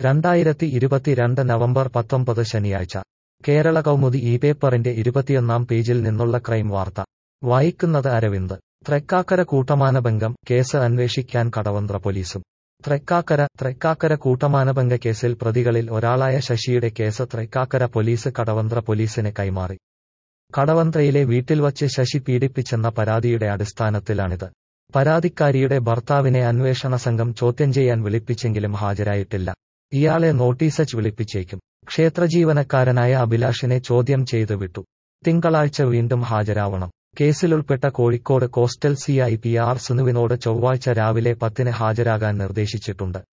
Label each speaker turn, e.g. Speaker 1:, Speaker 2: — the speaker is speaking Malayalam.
Speaker 1: രണ്ടായിരത്തി ഇരുപത്തിരണ്ട് നവംബർ പത്തൊമ്പത് ശനിയാഴ്ച കേരള കൗമുദി ഈ പേപ്പറിന്റെ ഇരുപത്തിയൊന്നാം പേജിൽ നിന്നുള്ള ക്രൈം വാർത്ത വായിക്കുന്നത് അരവിന്ദ് തൃക്കാക്കര കൂട്ടമാനഭംഗം കേസ് അന്വേഷിക്കാൻ കടവന്ത്ര പോലീസും തൃക്കാക്കര തൃക്കാക്കര കൂട്ടമാനഭംഗ കേസിൽ പ്രതികളിൽ ഒരാളായ ശശിയുടെ കേസ് തൃക്കാക്കര പോലീസ് കടവന്ത്ര പോലീസിന് കൈമാറി കടവന്ത്രയിലെ വീട്ടിൽ വച്ച് ശശി പീഡിപ്പിച്ചെന്ന പരാതിയുടെ അടിസ്ഥാനത്തിലാണിത് പരാതിക്കാരിയുടെ ഭർത്താവിനെ അന്വേഷണ സംഘം ചോദ്യം ചെയ്യാൻ വിളിപ്പിച്ചെങ്കിലും ഹാജരായിട്ടില്ല ഇയാളെ നോട്ടീസച്ച് വിളിപ്പിച്ചേക്കും ക്ഷേത്രജീവനക്കാരനായ അഭിലാഷിനെ ചോദ്യം ചെയ്ത് വിട്ടു തിങ്കളാഴ്ച വീണ്ടും ഹാജരാവണം കേസിലുൾപ്പെട്ട Kozhikode coastal C I P R സുനുവിനോട് ചൊവ്വാഴ്ച രാവിലെ പത്തിന് ഹാജരാകാൻ നിർദ്ദേശിച്ചിട്ടുണ്ട്